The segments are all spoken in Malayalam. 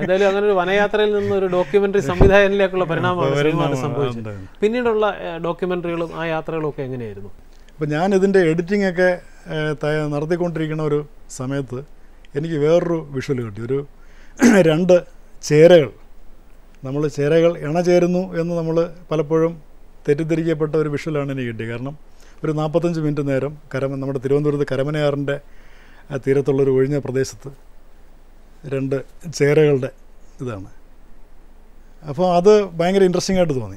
എന്തായാലും അങ്ങനെ ഒരു വനയാത്രയിൽ നിന്ന് ഒരു ഡോക്യുമെന്ററി സംവിധായകനിലേക്കുള്ള പരിണാമമാണ് ശ്രീകുമാരൻ സംഭവിച്ചത് ഉണ്ടായിരുന്നു. പിന്നീടുള്ള ഡോക്യുമെന്ററികളും ആ യാത്രകളും ഒക്കെ എങ്ങനെയായിരുന്നു അപ്പോൾ ഞാൻ ഇതിൻ്റെ എഡിറ്റിംഗ് ഒക്കെ ഏഹ്, തയ്യ- നടത്തിക്കൊണ്ടിരിക്കുന്ന ഒരു സമയത്ത് എനിക്ക് വേറൊരു വിഷ്വൽ കിട്ടി ഒരു രണ്ട് ചേരകൾ നമ്മൾ ചേരകൾ ഇണ ചേരുന്നു എന്ന് നമ്മൾ പലപ്പോഴും തെറ്റിദ്ധരിക്കപ്പെട്ട ഒരു വിഷ്വലാണ് എനിക്ക് കിട്ടിയത് കാരണം ഒരു നാൽപ്പത്തഞ്ച് മിനിറ്റ് നേരം കരമ നമ്മുടെ തിരുവനന്തപുരത്ത് കരമനയാറിൻ്റെ ആ തീരത്തുള്ളൊരു ഒഴിഞ്ഞ പ്രദേശത്ത് രണ്ട് ചേരകളുടെ ഇതാണ് അപ്പോൾ അത് ഭയങ്കര ഇൻട്രസ്റ്റിംഗ് ആയിട്ട് തോന്നി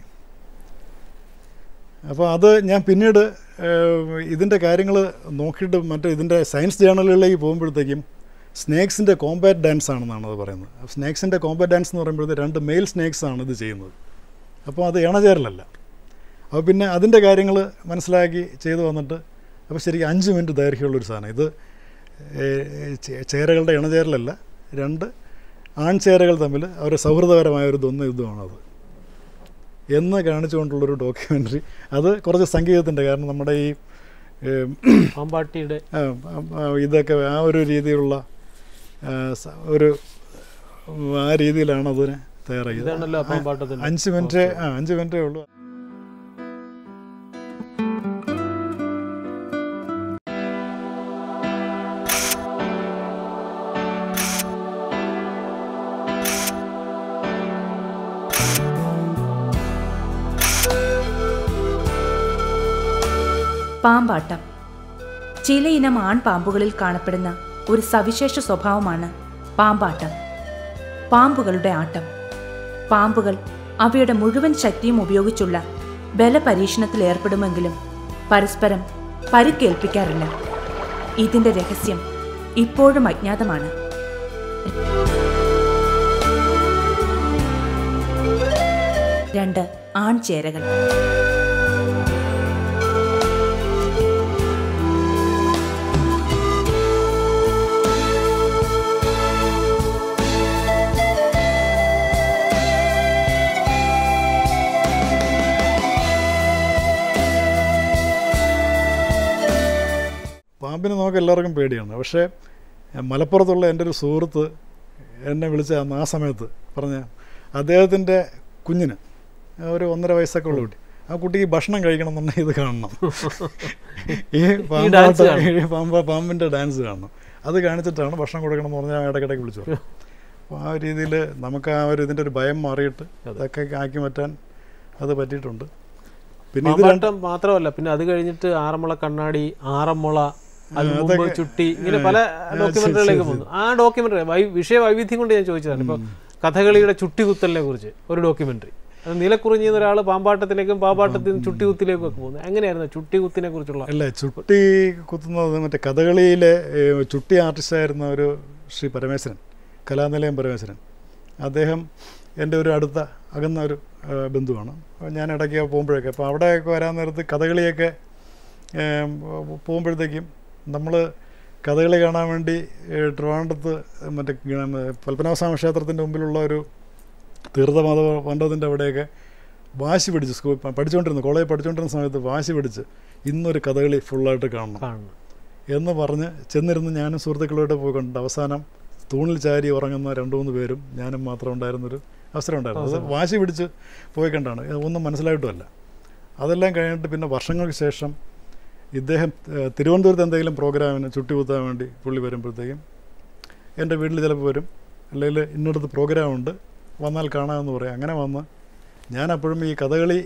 അപ്പോൾ അത് ഞാൻ പിന്നീട് ഏഹ്, ഇതിൻ്റെ കാര്യങ്ങൾ നോക്കിയിട്ട് മറ്റേ ഇതിൻ്റെ സയൻസ് ജേണലുകളിലേക്ക് പോകുമ്പോഴത്തേക്കും സ്നേക്സിൻ്റെ കോമ്പാറ്റ് ഡാൻസ് ആണെന്നാണ് അത് പറയുന്നത് സ്നേക്സിൻ്റെ കോമ്പാറ്റ് ഡാൻസ് എന്ന് പറയുമ്പോഴത്തേക്ക് രണ്ട് മെയിൽ സ്നേക്സ് ആണ് ഇത് ചെയ്യുന്നത് അപ്പോൾ അത് ഇണചേരലല്ല അപ്പോൾ പിന്നെ അതിൻ്റെ കാര്യങ്ങൾ മനസ്സിലാക്കി ചെയ്തു വന്നിട്ട് അപ്പോൾ ശരിക്കും അഞ്ച് മിനിറ്റ് ദൈർഘ്യമുള്ളൊരു സാധനം ഇത് ഏഹ്, ചേ- ചേരകളുടെ ഇണചേരലല്ല രണ്ട് ആൺചേരകൾ തമ്മിൽ അവർ സൗഹൃദപരമായ ഒരു ദ്വന്ദ്വ യുദ്ധമാണത് എന്ന് കാണിച്ചുകൊണ്ടുള്ളൊരു ഡോക്യുമെൻ്ററി അത് കുറച്ച് സംഗീതത്തിൻ്റെ കാരണം നമ്മുടെ ഈ ഏം, പാമ്പാട്ടിയുടെ ആ, ആ, ഇതൊക്കെ ആ ഒരു രീതിയിലുള്ള ആ, സ- ഒരു ആ രീതിയിലാണ് അതിനെ തയ്യാറാക്കിയത് ഇതാണല്ലോ ആ പാമ്പാട്ടത്തിന്റെ അഞ്ച് മിനിറ്റ് ആ അഞ്ച് മിനിറ്റേ ഉള്ളൂ പാമ്പാട്ടം ചിലയിനം ആൺപാമ്പുകളിൽ കാണപ്പെടുന്ന ഒരു സവിശേഷ സ്വഭാവമാണ് പാമ്പാട്ടം പാമ്പുകളുടെ ആട്ടം പാമ്പുകൾ അവയുടെ മുഴുവൻ ശക്തിയും ഉപയോഗിച്ചുള്ള ബലപരീക്ഷണത്തിൽ ഏർപ്പെടുമെങ്കിലും പരസ്പരം പരിക്കേൽപ്പിക്കാറില്ല ഇതിന്റെ രഹസ്യം ഇപ്പോഴും അജ്ഞാതമാണ് രണ്ട് ആൺചേരകൾ പാമ്പിനെ നമുക്ക് എല്ലാവർക്കും പേടിയാണ് പക്ഷേ ഏ, മലപ്പുറത്തുള്ള എൻ്റെ ഒരു സുഹൃത്ത് എന്നെ വിളിച്ച അന്ന് ആ സമയത്ത് പറഞ്ഞ അദ്ദേഹത്തിൻ്റെ കുഞ്ഞിന് ഒരു ഒന്നര വയസ്സൊക്കെ ഉള്ള കുട്ടി ആ കുട്ടിക്ക് ഭക്ഷണം കഴിക്കണം എന്നുണ്ടെങ്കിൽ ഇത് കാണണം ഈ dance പാമ്പാട്ട കാണണം. ഈ പാമ്പ പാമ്പിൻ്റെ ഡാൻസ് കാണണം അത് കാണിച്ചിട്ടാണ് ഭക്ഷണം കൊടുക്കണം എന്ന് പറഞ്ഞാൽ ഇടയ്ക്കിടയ്ക്ക് വിളിച്ചു പറയും. അപ്പോൾ ആ രീതിയിൽ നമുക്ക് ആ ഒരു ഇതിൻ്റെ ഒരു ഭയം മാറിയിട്ട് അതൊക്കെ ആക്കി മാറ്റാൻ അത് പറ്റിയിട്ടുണ്ട് പിന്നെ ഇത് രണ്ട് പാമ്പാട്ടം മാത്രമല്ല പിന്നെ അത് കഴിഞ്ഞിട്ട് ആറന്മുള കണ്ണാടി ആറന്മുള അത് ആ, മുമ്പ് അതൊക്കെ- ചുട്ടി ഇങ്ങനെ പല ആ, ഡോക്യുമെന്ററികളിലേക്ക് ശരി, വന്നു ആ ഡോക്യുമെന്ററി വൈ വിഷയ വൈവിധ്യം കൊണ്ട് ഞാൻ ചോദിച്ചതാണ് ഇപ്പൊ കഥകളിയുടെ ചുട്ടികുത്തലിനെ കുറിച്ച് ഒരു ഡോക്യുമെന്ററി അത് നിലക്കുറിഞ്ഞി ഒരാൾ പാമ്പാട്ടത്തിലേക്കും പാമ്പാട്ടത്തിൽ നിന്ന് ചുട്ടികുത്തിലേക്കും ഒക്കെ പോകുന്നത് എങ്ങനെയായിരുന്നു ചുട്ടികുത്തിനെ കുറിച്ചുള്ള അല്ല ചുട്ടി കുത്തുന്നത് മറ്റേ കഥകളിയിലെ ഏ, ചുട്ടി ആർട്ടിസ്റ്റായിരുന്ന ഒരു ശ്രീ പരമേശ്വരൻ കലാനിലയം പരമേശ്വരൻ അദ്ദേഹം എൻ്റെ ഒരു അടുത്ത അകന്ന ഒരു ആ, ബന്ധുവാണ് അപ്പോൾ ഞാൻ ഇടയ്ക്ക് പോകുമ്പോഴൊക്കെ അപ്പോൾ അവിടെയൊക്കെ വരാൻ നേരത്ത് കഥകളിയൊക്കെ ഏം, പോകുമ്പോഴത്തേക്കും നമ്മൾ കഥകളി കാണാൻ വേണ്ടി ഏ, ട്രിവാൻഡ്രത്ത് മറ്റേ ഗ- പത്മനാഭസ്വാമി ക്ഷേത്രത്തിൻ്റെ മുമ്പിലുള്ള ഒരു തീർത്ഥമാധവ മണ്ഡപത്തിൻ്റെ അവിടെയൊക്കെ വാശി പിടിച്ച് സ്കൂൾ പഠിച്ചുകൊണ്ടിരുന്നു കോളേജിൽ പഠിച്ചുകൊണ്ടിരുന്ന സമയത്ത് വാശി പിടിച്ച് ഇന്നൊരു കഥകളി ഫുള്ളായിട്ട് കാണണം കാണുന്നത് എന്ന് പറഞ്ഞ് ചെന്നിരുന്ന് ഞാനും സുഹൃത്തുക്കളുമായിട്ട് പോയി കണ്ടിട്ട് അവസാനം തൂണിൽ ചാരി ഉറങ്ങുന്ന രണ്ട് മൂന്ന് പേരും ഞാനും മാത്രം ഉണ്ടായിരുന്നൊരു അവസരം ഉണ്ടായിരുന്നു അത് വാശി പിടിച്ച് പോയി കണ്ടാണ് ഇത് ഒന്നും മനസ്സിലായിട്ടുമല്ല അതെല്ലാം കഴിഞ്ഞിട്ട് പിന്നെ വർഷങ്ങൾക്ക് ശേഷം ഇദ്ദേഹം ഏഹ്, തിരുവനന്തപുരത്ത് എന്തെങ്കിലും പ്രോഗ്രാമിന് ചുട്ടി കുത്താൻ വേണ്ടി പുള്ളി വരുമ്പോഴത്തേക്കും എൻ്റെ വീട്ടിൽ ചിലപ്പോൾ വരും അല്ലെങ്കിൽ ഇന്നടത്ത് പ്രോഗ്രാമുണ്ട് വന്നാൽ കാണാമെന്ന് പറയും അങ്ങനെ വന്ന് ഞാൻ അപ്പോഴും ഈ കഥകളി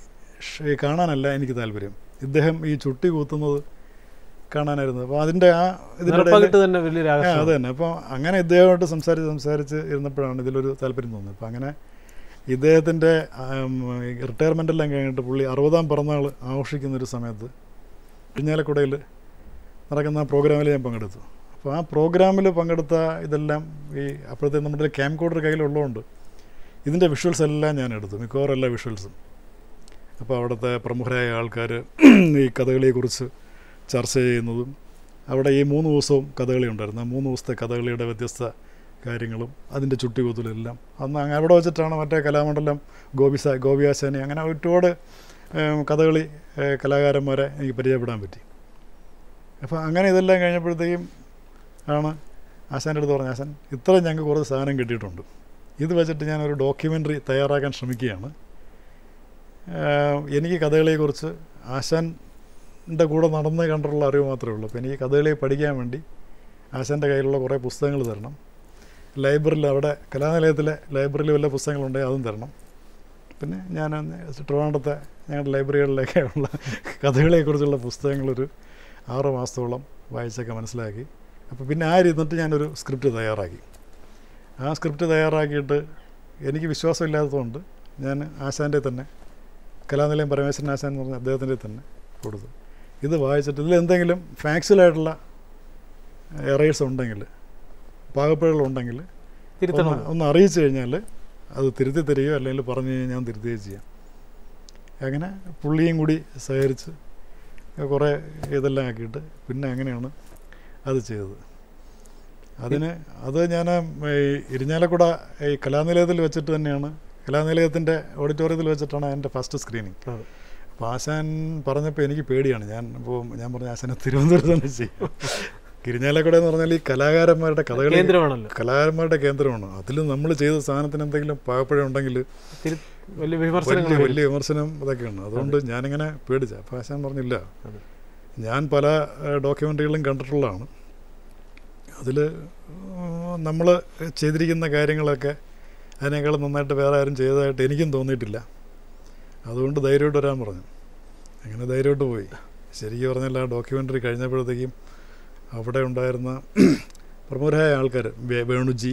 ഷ് കാണാനല്ല എനിക്ക് താല്പര്യം ഇദ്ദേഹം ഈ ചുട്ടി കൂത്തുന്നത് കാണാനായിരുന്നു അപ്പോൾ അതിൻ്റെ ആ ഇതിൻ്റെ ഇടയിൽ നിറപ്പകിട്ട് തന്നെ വലിയൊരു ആ ആകർഷണം അത് തന്നെ അപ്പോൾ അങ്ങനെ ഇദ്ദേഹമായിട്ട് സംസാരിച്ച് സംസാരിച്ച് ഇരുന്നപ്പോഴാണ് ഇതിലൊരു താല്പര്യം തോന്നുന്നത് അപ്പോൾ അങ്ങനെ ഇദ്ദേഹത്തിൻ്റെ റിട്ടയർമെൻ്റ് എല്ലാം കഴിഞ്ഞിട്ട് പുള്ളി അറുപതാം പിറന്നാൾ ആഘോഷിക്കുന്ന ഒരു സമയത്ത് ഇരിഞ്ഞാലക്കുടയിൽ നടക്കുന്ന ആ പ്രോഗ്രാമിൽ ഞാൻ പങ്കെടുത്തു അപ്പോൾ ആ പ്രോഗ്രാമിൽ പങ്കെടുത്ത ഇതെല്ലാം ഈ അപ്പോഴത്തെ നമ്മുടെ ക്യാം കോഡർ കയ്യിലുള്ളതുകൊണ്ട് ഇതിൻ്റെ വിഷ്വൽസ് എല്ലാം ഞാൻ എടുത്തു മിക്കവാറും എല്ലാ വിഷ്വൽസും അപ്പോൾ അവിടുത്തെ പ്രമുഖരായ ആൾക്കാർ ഈ കഥകളിയെക്കുറിച്ച് ചർച്ച ചെയ്യുന്നതും അവിടെ ഈ മൂന്ന് ദിവസവും കഥകളി ഉണ്ടായിരുന്നു ആ മൂന്ന് ദിവസത്തെ കഥകളിയുടെ വ്യത്യസ്ത കാര്യങ്ങളും അതിൻ്റെ ചുട്ടികൂത്തലും എല്ലാം അന്ന് അങ്ങ് അവിടെ വെച്ചിട്ടാണ് മറ്റേ കലാമണ്ഡലം ഗോപിസ ഗോപിയാശാനി അങ്ങനെ ഒരുപാട് ഏം, കഥകളി ഏ, കലാകാരന്മാരെ എനിക്ക് പരിചയപ്പെടാൻ പറ്റി അപ്പോൾ അങ്ങനെ ഇതെല്ലാം കഴിഞ്ഞപ്പോഴത്തേക്കും ആണ് ആശാൻ്റെ അടുത്ത് പറഞ്ഞു ആശാൻ ഇത്രയും ഞങ്ങൾക്ക് കുറച്ച് സാധനം കിട്ടിയിട്ടുണ്ട് ഇത് വെച്ചിട്ട് ഞാനൊരു ഡോക്യുമെൻ്ററി തയ്യാറാക്കാൻ ശ്രമിക്കുകയാണ് ആഹ് എനിക്ക് കഥകളിയെക്കുറിച്ച് ആശാൻ്റെ കൂടെ നടന്ന് കണ്ടിട്ടുള്ള അറിവ് മാത്രമേ ഉള്ളൂ അപ്പോൾ എനിക്ക് കഥകളി പഠിക്കാൻ വേണ്ടി ആശാൻ്റെ കയ്യിലുള്ള കുറേ പുസ്തകങ്ങൾ തരണം ലൈബ്രറിയിൽ അവിടെ കലാനിലയത്തിലെ ലൈബ്രറിയിൽ വല്ല പുസ്തകങ്ങളുണ്ടെങ്കിൽ അതും തരണം പിന്നെ ഞാൻ ട്രിവാൻഡത്തെ ഞങ്ങളുടെ ലൈബ്രറികളിലൊക്കെ ഉള്ള കഥകളെക്കുറിച്ചുള്ള പുസ്തകങ്ങളൊരു ആറ് മാസത്തോളം വായിച്ചൊക്കെ മനസ്സിലാക്കി അപ്പോൾ പിന്നെ ആ ഇരുന്നിട്ട് ഞാനൊരു സ്ക്രിപ്റ്റ് തയ്യാറാക്കി ആ സ്ക്രിപ്റ്റ് തയ്യാറാക്കിയിട്ട് എനിക്ക് വിശ്വാസമില്ലാത്തതുകൊണ്ട് ഞാൻ ആശാൻ്റെ തന്നെ കലാനിലയം പരമേശ്വരൻ ആശാൻ എന്ന് പറഞ്ഞ അദ്ദേഹത്തിൻ്റെ തന്നെ കൊടുത്തു ഇത് വായിച്ചിട്ട് ഇതിൽ എന്തെങ്കിലും ഫാക്ച്വലായിട്ടുള്ള എറേഴ്സ് ഉണ്ടെങ്കിൽ പാകപ്പിഴകളുണ്ടെങ്കിൽ തിരുത്തണം ഒന്ന് ഒന്ന് അറിയിച്ചു കഴിഞ്ഞാൽ അത് തിരുത്തി തരികയോ അല്ലെങ്കിൽ പറഞ്ഞു കഴിഞ്ഞാൽ ഞാൻ തിരുത്തുകയോ ചെയ്യാം അങ്ങനെ പുള്ളിയും കൂടി സഹകരിച്ച് കുറേ ഇതെല്ലാം ആക്കിയിട്ട് പിന്നെ അങ്ങനെയാണ് അത് ചെയ്തത് അതിന് അത് ഞാൻ ഈ ഇരിഞ്ഞാലക്കുട ഈ കലാനിലയത്തിൽ വെച്ചിട്ട് തന്നെയാണ് കലാനിലയത്തിൻ്റെ ഓഡിറ്റോറിയത്തിൽ വെച്ചിട്ടാണ് എൻ്റെ ഫസ്റ്റ് സ്ക്രീനിങ് അതെ. അപ്പോൾ ആശാൻ പറഞ്ഞപ്പോൾ എനിക്ക് പേടിയാണ് ഞാൻ ഇപ്പോൾ ഞാൻ പറഞ്ഞ ആശാനെ തിരുവനന്തപുരത്ത് തന്നെ ചെയ്യും ഇരിഞ്ഞാലക്കുട എന്ന് പറഞ്ഞാൽ ഈ കലാകാരന്മാരുടെ കഥകളി കേന്ദ്രമാണല്ലോ കലാകാരന്മാരുടെ കേന്ദ്രമാണ് അതിൽ നമ്മൾ ചെയ്ത സാധനത്തിന് എന്തെങ്കിലും പാകപ്പഴം ഉണ്ടെങ്കിൽ തിരു- വലിയ വിമർശനങ്ങൾ വലിയ വരും. വലിയ വിമർശനം ഇതൊക്കെയാണ് അതുകൊണ്ട് ഞാനിങ്ങനെ പേടിച്ച അപ്പോൾ ആശാൻ പറഞ്ഞില്ല അതെ. ഞാൻ പല ഡോക്യുമെൻ്ററികളും കണ്ടിട്ടുള്ളതാണ് അതിൽ നമ്മൾ ചെയ്തിരിക്കുന്ന കാര്യങ്ങളൊക്കെ അതിനേക്കാളും നന്നായിട്ട് വേറെ ആരും ചെയ്തതായിട്ട് എനിക്കും തോന്നിയിട്ടില്ല അതുകൊണ്ട് ധൈര്യമായിട്ട് വരാൻ പറഞ്ഞു അങ്ങനെ ധൈര്യമായിട്ട് പോയി ശരിക്കും പറഞ്ഞാൽ ആ ഡോക്യുമെൻ്ററി കഴിഞ്ഞപ്പോഴത്തേക്കും അവിടെ ഉണ്ടായിരുന്ന പ്രമുഖരായ ആൾക്കാർ വേണുജി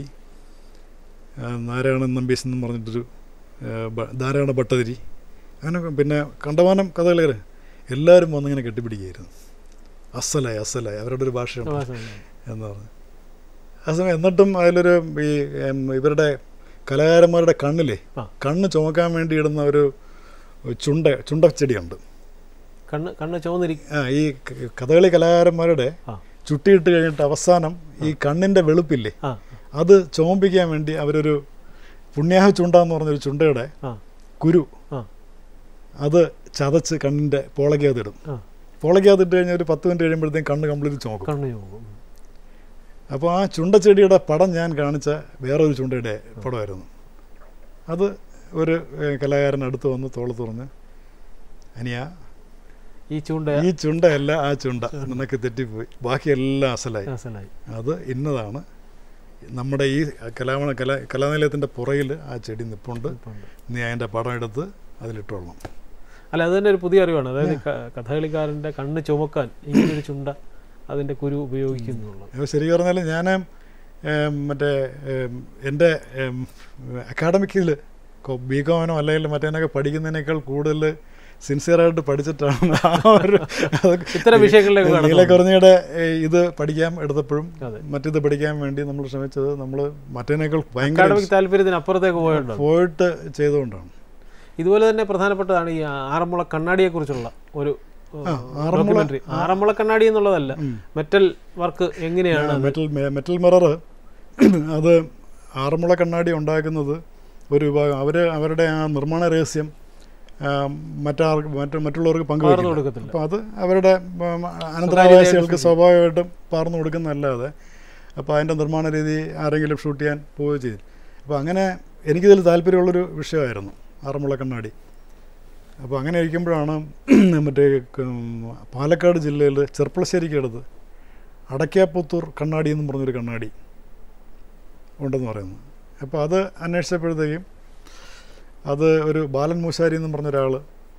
ആ, നാരായണൻ നമ്പീശൻ എന്ന് പറഞ്ഞിട്ടൊരു ആ, ബ- നാരായണ ഭട്ടതിരി അങ്ങനെ പിന്നെ കണ്ടമാനം കഥകളർ എല്ലാവരും വന്നിങ്ങനെ കെട്ടിപ്പിടിക്കുകയായിരുന്നു അസലായി അസലായി അവരുടെ ഒരു ഭാഷയുണ്ട് തമാശയാണ്. എന്ന് പറഞ്ഞു ആ സമയം എന്നിട്ടും അതിലൊരു ഈ എം, ഇവരുടെ കലാകാരന്മാരുടെ കണ്ണിലെ ആ. കണ്ണ് ചുമക്കാൻ വേണ്ടി ഇടുന്ന ഒരു ചുണ്ട ചുണ്ടച്ചെടിയുണ്ട് കണ്ണ് കണ്ണ് ചുവന്നിരിക്കും ആ ഈ ക- കഥകളി കലാകാരന്മാരുടെ ആ. ചുട്ടിയിട്ട് കഴിഞ്ഞിട്ട് അവസാനം ഈ കണ്ണിൻ്റെ വെളുപ്പില്ലേ ആ അത് ചോമ്പിക്കാൻ വേണ്ടി അവരൊരു പുണ്യാഹ ചുണ്ട എന്ന് പറഞ്ഞൊരു ചുണ്ടയുടെ ആ കുരു ആ അത് ചതച്ച് കണ്ണിൻ്റെ പോളയ്ക്കകത്തിടും ആ പോളയ്ക്കകത്തിട്ട് കഴിഞ്ഞാൽ ഒരു പത്ത് മിനിറ്റ് കഴിയുമ്പോഴത്തേക്കും കണ്ണ് കംപ്ലീറ്റ് ചുമക്കും കണ്ണ് ചുവക്കും അപ്പോൾ ആ ചുണ്ടച്ചെടിയുടെ പടം ഞാൻ കാണിച്ച വേറൊരു ചുണ്ടയുടെ പടമായിരുന്നു അത് ഒരു ഏഹ്, കലാകാരൻ അടുത്ത് വന്ന് തോള് തുറന്ന് അനിയ ഈ ചൂണ്ട ഈ ചുണ്ടയല്ല ആ ചുണ്ട നിനക്ക് തെറ്റിപ്പോയി ബാക്കിയെല്ലാം അസലായി മനസ്സിലായി അത് ഇന്നതാണ് നമ്മുടെ ഈ കലാമണ കല കലാനിലയത്തിൻ്റെ പുറയിൽ ആ ചെടി നിപ്പുണ്ട് ഇപ്പുണ്ട്. നീ അതിൻ്റെ പടം എടുത്ത് അതിലിട്ടോളണം അല്ല അത് തന്നെ ഒരു പുതിയ അറിവാണ് അതായത് ക- കഥകളിക്കാരൻ്റെ കണ്ണ് ചുമക്കാൻ ഇങ്ങനൊരു ചുണ്ട അതിൻ്റെ കുരു ഉപയോഗിക്കുന്നുള്ളത് അപ്പോൾ ശരി പറഞ്ഞാൽ ഞാൻ മറ്റേ ഏം, എൻ്റെ അക്കാഡമിക്കിൽ ബി കോമിനോ അല്ലെങ്കിൽ മറ്റേനൊക്കെ പഠിക്കുന്നതിനേക്കാൾ കൂടുതൽ സിൻസിയറായിട്ട് പഠിച്ചിട്ടാണ് ആ ഒരു അതൊക്കെ ഇത്തരം വിഷയങ്ങളിലേക്ക് കടന്നു നീലക്കുറഞ്ഞയുടെ ഇത് പഠിക്കാൻ എടുത്തപ്പോഴും അതെ. മറ്റിത് പഠിക്കാൻ വേണ്ടി നമ്മൾ ശ്രമിച്ചത് നമ്മൾ മറ്റേനേക്കാൾ ഭയങ്കര അക്കാഡമിക് താല്പര്യത്തിന് അപ്പുറത്തേക്ക് പോയുണ്ടോ പോയിട്ട് ചെയ്തുകൊണ്ടാണ് ഇതുപോലെ തന്നെ പ്രധാനപ്പെട്ടതാണ് ഈ ആറന്മുള കണ്ണാടിയെ കുറിച്ചുള്ള ഒരു ആ, ആറന്മുള- ഡോക്യുമെന്ററി ആറന്മുള കണ്ണാടി എന്നുള്ളതല്ല മെറ്റൽ വർക്ക് എങ്ങനെയാണ് അത്? മെറ്റൽ മെറ്റൽ മിറർ അത് ആറന്മുള കണ്ണാടി ഉണ്ടാക്കുന്നത് ഒരു വിഭാഗം അവർ അവരുടെ ആ നിർമ്മാണ രഹസ്യം ആ, മറ്റാർക്ക് മറ്റു മറ്റുള്ളവർക്ക് പകർന്നു പങ്കുവയ്ക്കും കൊടുക്കത്തില്ല അപ്പോൾ അത് അവരുടെ ഉം, അനന്തരാവകാശികൾക്ക് സ്വാഭാവികമായിട്ടും പാർന്നു കൊടുക്കുന്നതല്ലാതെ അപ്പോൾ അതിൻ്റെ നിർമ്മാണ രീതി ആരെങ്കിലും ഷൂട്ട് ചെയ്യാൻ പോവുകയോ ചെയ്തു അപ്പോൾ അങ്ങനെ എനിക്കിതിൽ താല്പര്യമുള്ളൊരു വിഷയമായിരുന്നു ആറന്മുള കണ്ണാടി അപ്പോൾ അങ്ങനെ ഇരിക്കുമ്പോഴാണ് മറ്റേ ഉം, പാലക്കാട് ജില്ലയിൽ ചെർപ്പളശ്ശേരിക്കടുത്ത് അടയ്ക്കാപ്പുത്തൂർ കണ്ണാടി എന്നും പറഞ്ഞൊരു കണ്ണാടി ഉണ്ടെന്ന് പറയുന്നു അപ്പോൾ അത് അന്വേഷിച്ചപ്പോഴത്തേക്കും അത് ഒരു ബാലൻ മൂശാരി എന്നും പറഞ്ഞ ഒരാൾ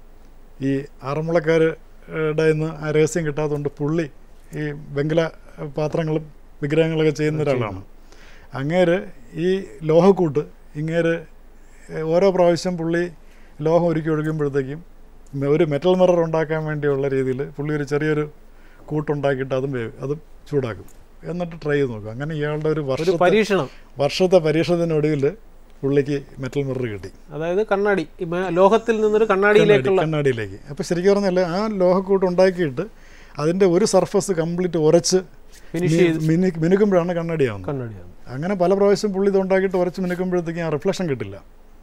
ഈ ആറന്മുളക്കാരുടെ നിന്ന് ആ രഹസ്യം കിട്ടാത്തതുകൊണ്ട് പുള്ളി ഈ വെങ്കല പാത്രങ്ങളും വിഗ്രഹങ്ങളൊക്കെ ചെയ്യുന്ന ഒരാളാണ് അങ്ങേര് ഈ ലോഹക്കൂട്ട് ഇങ്ങേര് ഓരോ പ്രാവശ്യം പുള്ളി ലോഹം ഒരുക്കി ഒഴുകുമ്പോഴത്തേക്കും മെ- ഒരു മെറ്റൽ മിറർ ഉണ്ടാക്കാൻ വേണ്ടിയുള്ള രീതിയിൽ പുള്ളി ഒരു ചെറിയൊരു കൂട്ടുണ്ടാക്കിയിട്ട് അതും വേവ് അതും ചൂടാക്കും എന്നിട്ട് ട്രൈ ചെയ്ത് നോക്കും അങ്ങനെ ഇയാളുടെ ഒരു ഒരു വർഷത്തെ പരീക്ഷണം വർഷത്തെ പരീക്ഷണത്തിനൊടുവിൽ പുള്ളിക്ക് മെറ്റൽ മിറർ കിട്ടി അതായത് കണ്ണാടി ഈ മ- ലോഹത്തിൽ നിന്നൊരു കണ്ണാടിയിലേക്കുള്ള കണ്ണാടിയിലേക്ക് അപ്പോൾ ശരിക്കും പറഞ്ഞാൽ ആ ലോഹക്കൂട്ട് ഉണ്ടാക്കിയിട്ട് അതിൻ്റെ ഒരു സർഫസ് കംപ്ലീറ്റ് ഉരച്ച് ഫിനിഷ് ചെയ്ത് മിനി മിനുക്കുമ്പോഴാണ് കണ്ണാടിയാവുന്നത് കണ്ണാടിയാണ് അങ്ങനെ പല പ്രാവശ്യം പുള്ളി ഇത് ഉണ്ടാക്കിയിട്ട് ഉരച്ച് മിനുക്കുമ്പോഴത്തേക്കും ആ റിഫ്ലക്ഷൻ കിട്ടില്ല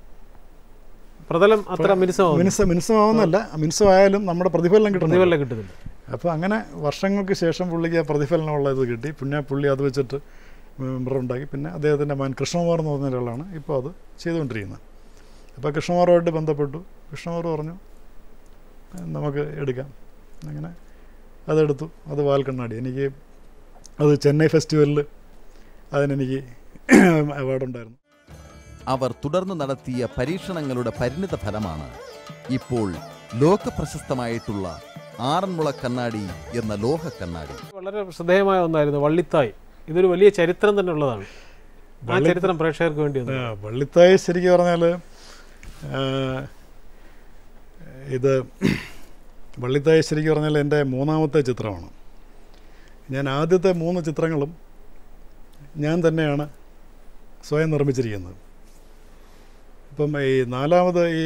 പ്രതലം അത്ര മിനുസമാവുന്നു മിനുസ മിനുസമാവുന്നല്ല മിനുസമായാലും നമ്മുടെ പ്രതിഫലനം കിട്ടുന്നില്ല പ്രതിഫലം കിട്ടുന്നില്ല അപ്പോൾ അങ്ങനെ വർഷങ്ങൾക്ക് ശേഷം പുള്ളിക്ക് ആ പ്രതിഫലനമുള്ള ഇത് കിട്ടി പിന്നെ പുള്ളി അത് വെച്ചിട്ട് മെമ്പർ ഉണ്ടാക്കി പിന്നെ അദ്ദേഹത്തിൻ്റെ മകൻ കൃഷ്ണകുമാർ എന്ന് പറഞ്ഞ ഒരാളാണ് ഇപ്പോൾ അത് ചെയ്തുകൊണ്ടിരിക്കുന്നത് അപ്പോൾ കൃഷ്ണകുമാറുമായിട്ട് ബന്ധപ്പെട്ടു കൃഷ്ണകുമാർ പറഞ്ഞു "ഏഹ് നമുക്ക് എടുക്കാം അങ്ങനെ അതെടുത്തു അത് വാൽക്കണ്ണാടി എനിക്ക് അത് ചെന്നൈ ഫെസ്റ്റിവലിൽ അതിനെനിക്ക് അവാർഡുണ്ടായിരുന്നു അവർ തുടർന്ന് നടത്തിയ പരീക്ഷണങ്ങളുടെ പരിണിത ഫലമാണ് ഇപ്പോൾ ലോക പ്രശസ്തമായിട്ടുള്ള ആറന്മുള കണ്ണാടി എന്ന ലോഹ കണ്ണാടി വളരെ ശ്രദ്ധേയമായ ഒന്നായിരുന്നു വള്ളിത്തായ് ഇതൊരു വലിയ ചരിത്രം തന്നെ ഉള്ളതാണ് ആ വള്ളി- ചരിത്രം പ്രേക്ഷകർക്ക് വേണ്ടി ഒന്ന് ആ, വള്ളിത്തായി ശരിക്കും പറഞ്ഞാൽ ഇത് വള്ളിത്തായി ശരിക്കും പറഞ്ഞാൽ എൻ്റെ മൂന്നാമത്തെ ചിത്രമാണ് ഞാൻ ആദ്യത്തെ മൂന്ന് ചിത്രങ്ങളും ഞാൻ തന്നെയാണ് സ്വയം നിർമ്മിച്ചിരിക്കുന്നത് ഇപ്പം ഈ നാലാമത് ഈ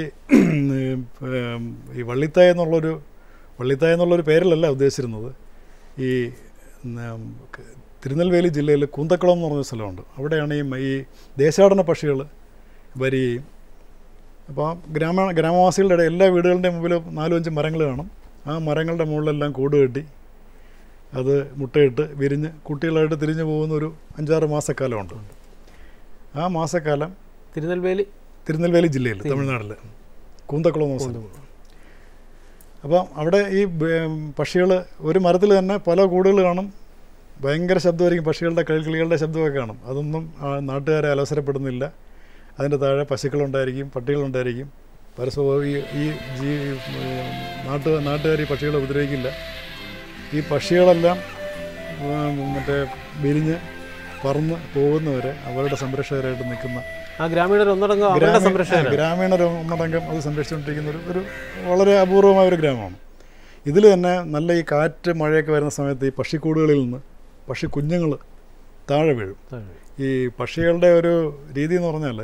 ഉം, ഈ വള്ളിത്തായ എന്നുള്ളൊരു വള്ളിത്തായ എന്നുള്ളൊരു പേരിലല്ല ഉദ്ദേശിച്ചിരുന്നത് ഈ ഉം, ക- തിരുനെൽവേലി ജില്ലയിൽ കൂന്തക്കുളം എന്ന് പറഞ്ഞ സ്ഥലമുണ്ട് അവിടെയാണ് ഈ മ- ഈ ദേശാടന പക്ഷികൾ വരികയും അപ്പോൾ ഗ്രാമ ഗ്രാമവാസികളുടെ ഇടയിൽ എല്ലാ വീടുകളുടെ മുമ്പിൽ നാലും അഞ്ചും മരങ്ങൾ കാണും ആ മരങ്ങളുടെ മുകളിലെല്ലാം കൂട് കെട്ടി അത് മുട്ടയിട്ട് വിരിഞ്ഞ് കുട്ടികളായിട്ട് തിരിഞ്ഞു പോകുന്ന ഒരു അഞ്ചാറ് മാസക്കാലമുണ്ട് ആ മാസക്കാലം തിരുനെൽവേലി തിരുനെൽവേലി ജില്ലയിൽ തമിഴ്നാട്ടിൽ കൂന്തക്കുളം എന്ന സ്ഥലം അപ്പം അവിടെ ഈ പക്ഷികൾ ഒരു മരത്തിൽ തന്നെ പല കൂടുകൾ കാണും ഭയങ്കര ശബ്ദമായിരിക്കും പക്ഷികളുടെ കിളികളുടെ ശബ്ദമൊക്കെ കാണും അതൊന്നും ആ നാട്ടുകാരെ അലവസരപ്പെടുന്നില്ല അതിൻ്റെ താഴെ പശുക്കളുണ്ടായിരിക്കും പട്ടികളുണ്ടായിരിക്കും പരസ്പരം ഈ ഈ ജീ ഉം, നാട്ടു നാട്ടുകാർ ഈ പക്ഷികളെ ഉപദ്രവിക്കില്ല ഈ പക്ഷികളെല്ലാം ഉം, മറ്റേ വിരിഞ്ഞ് പറന്ന് പോകുന്നവരെ അവരുടെ സംരക്ഷകരായിട്ട് നിൽക്കുന്ന ആ ഗ്രാമീണർ ഒന്നടങ്കം അവരുടെ ഗ്രാമീ- സംരക്ഷകരാണ് ആ, ഗ്രാമീണർ ഒന്നടങ്കം അത് സംരക്ഷിച്ചുകൊണ്ടിരിക്കുന്ന ഒരു ഒരു വളരെ അപൂർവമായ ഒരു ഗ്രാമമാണ് ഇതിൽ തന്നെ നല്ല ഈ കാറ്റ് മഴയൊക്കെ വരുന്ന സമയത്ത് ഈ പക്ഷിക്കൂടുകളിൽ നിന്ന് പക്ഷി കുഞ്ഞുങ്ങൾ താഴെ വീഴും ഈ പക്ഷികളുടെ ഒരു രീതി എന്ന് പറഞ്ഞാൽ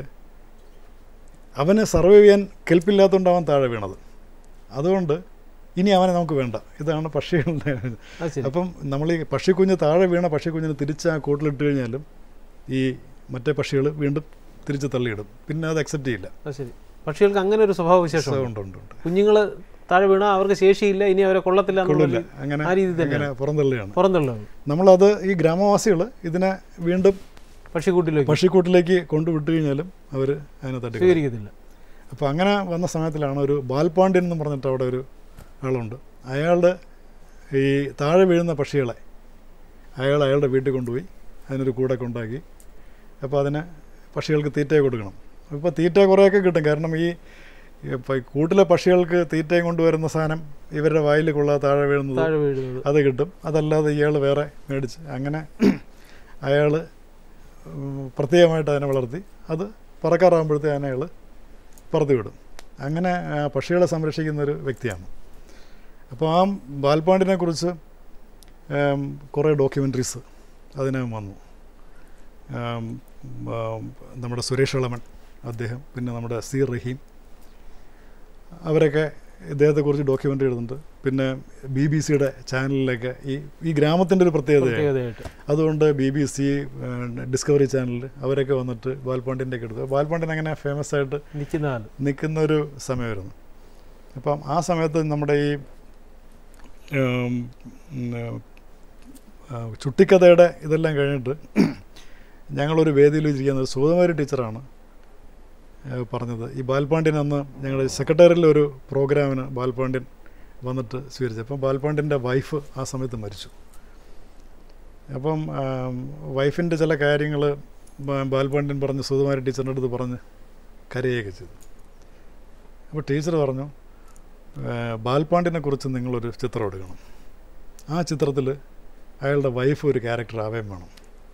അവന് സർവൈവ് ചെയ്യാൻ കെൽപ്പില്ലാത്തതുകൊണ്ട് അവൻ താഴെ വീണത് അതുകൊണ്ട് ഇനി അവനെ നമുക്ക് വേണ്ട ഇതാണ് പക്ഷികളുടെ അത് ശരി അപ്പം നമ്മൾ ഈ പക്ഷിക്കുഞ്ഞ് താഴെ വീണ പക്ഷിക്കുഞ്ഞിന് തിരിച്ച് ആ കൂട്ടിലിട്ട് കഴിഞ്ഞാലും ഈ മറ്റേ പക്ഷികൾ വീണ്ടും തിരിച്ച് തള്ളിയിടും പിന്നെ അത് അക്സെപ്റ്റ് ചെയ്യില്ല അത് ശരി പക്ഷികൾക്ക് അങ്ങനെ ഒരു സ്വഭാവ വിശേഷം ഉണ്ട് ഉണ്ട് ഉണ്ട് കുഞ്ഞുങ്ങൾ താഴെ വീണാൽ അവർക്ക് ശേഷിയില്ല ഇനി അവരെ കൊള്ളത്തില്ല എന്നുള്ള കൊള്ളില്ല ഒരു- അങ്ങനെ ആ രീതി തന്നെ അങ്ങനെ പുറന്തള്ളുകയാണ് പുറന്തള്ളുകയാണ് നമ്മളത് ഈ ഗ്രാമവാസികൾ ഇതിനെ വീണ്ടും പക്ഷിക്കൂട്ടിലേക്ക് പക്ഷിക്കൂട്ടിലേക്ക് കൊണ്ടുവിട്ട് കഴിഞ്ഞാലും അവർ അതിനെ തട്ടി കളയും. സ്വീകരിക്കത്തില്ല അപ്പോൾ അങ്ങനെ വന്ന സമയത്തിലാണ് ഒരു ബാൽപാണ്ഡ്യൻ എന്ന് പറഞ്ഞിട്ട് അവിടെ ഒരു ആളുണ്ട് അയാളുടെ ഈ താഴെ വീഴുന്ന പക്ഷികളെ അയാൾ അയാളുടെ വീട്ടിൽ കൊണ്ടുപോയി അതിനൊരു കൂടൊക്കെ ഉണ്ടാക്കി അപ്പോൾ അതിന് പക്ഷികൾക്ക് തീറ്റ കൊടുക്കണം ഇപ്പോൾ തീറ്റ കുറേയൊക്കെ കിട്ടും കാരണം ഈ ഇപ്പോൾ ഈ കൂട്ടിലെ പക്ഷികൾക്ക് തീറ്റയും കൊണ്ടുവരുന്ന സാധനം ഇവരുടെ വായിൽ കൊള്ളാതെ താഴെ വീഴുന്നത് താഴെ വീഴുന്നത് അത് കിട്ടും അതല്ലാതെ ഇയാൾ വേറെ മേടിച്ച് അങ്ങനെ അയാൾ പ്രത്യേകമായിട്ട് അതിനെ വളർത്തി അത് പറക്കാറാകുമ്പോഴത്തേ അതിനെ അയാൾ പറത്തി വിടും അങ്ങനെ ആ, പക്ഷികളെ സംരക്ഷിക്കുന്ന ഒരു വ്യക്തിയാണ് അപ്പോൾ ആ ബാൽപാണ്ടിനെ കുറിച്ച് കുറേ ഡോക്യുമെൻ്ററീസ് അതിനകം വന്നു ആം, ആം, നമ്മുടെ സുരേഷ് ഇളമൺ അദ്ദേഹം പിന്നെ നമ്മുടെ സി റഹീം അവരൊക്കെ ഇദ്ദേഹത്തെക്കുറിച്ച് ഡോക്യുമെൻ്ററി എഴുതുന്നുണ്ട് പിന്നെ ബി ബി സിയുടെ ചാനലിലൊക്കെ ഈ ഈ ഗ്രാമത്തിൻ്റെ ഒരു പ്രത്യേകതയാണ് പ്രത്യേകതയായിട്ട് അതുകൊണ്ട് ബി ബി സി ഡിസ്കവറി ചാനലിൽ അവരൊക്കെ വന്നിട്ട് ബാൽപാണ്ടിൻ്റെ ഒക്കെ എടുത്തു ബാൽപാണ്ടിൻ അങ്ങനെ ഫേമസ് ആയിട്ട് നിൽക്കുന്ന ആൾ നിൽക്കുന്ന ഒരു സമയമായിരുന്നു അപ്പം ആ സമയത്ത് നമ്മുടെ ഈ ഉം, ഉം, ആ, ചുട്ടിക്കഥയുടെ ഇതെല്ലാം കഴിഞ്ഞിട്ട് ഞങ്ങളൊരു വേദിയിൽ ഇരിക്കുന്ന സുഗതമാരി ടീച്ചറാണ് ഏ, പറഞ്ഞത് ഈ ബാൽപാണ്ഡ്യൻ അന്ന് ഞങ്ങൾ സെക്രട്ടറിയിലെ ഒരു പ്രോഗ്രാമിന് ബാൽപാണ്ഡ്യൻ വന്നിട്ട് സ്വീകരിച്ചു അപ്പം ബാൽപാണ്ഡ്യൻ്റെ വൈഫ് ആ സമയത്ത് മരിച്ചു അപ്പം വൈഫിൻ്റെ ചില കാര്യങ്ങൾ ബാൽപാണ്ഡ്യൻ പറഞ്ഞ് സുഗതമാരി ടീച്ചറിൻ്റെ അടുത്ത് പറഞ്ഞ് കരയുകയൊക്കെ ചെയ്തു അപ്പോൾ ടീച്ചർ പറഞ്ഞു ഏഹ് ബാൽപാണ്ഡ്യനെ കുറിച്ച് നിങ്ങളൊരു ചിത്രം എടുക്കണം ആ ചിത്രത്തിൽ അയാളുടെ വൈഫ് ഒരു ക്യാരക്ടർ ആവേം വേണം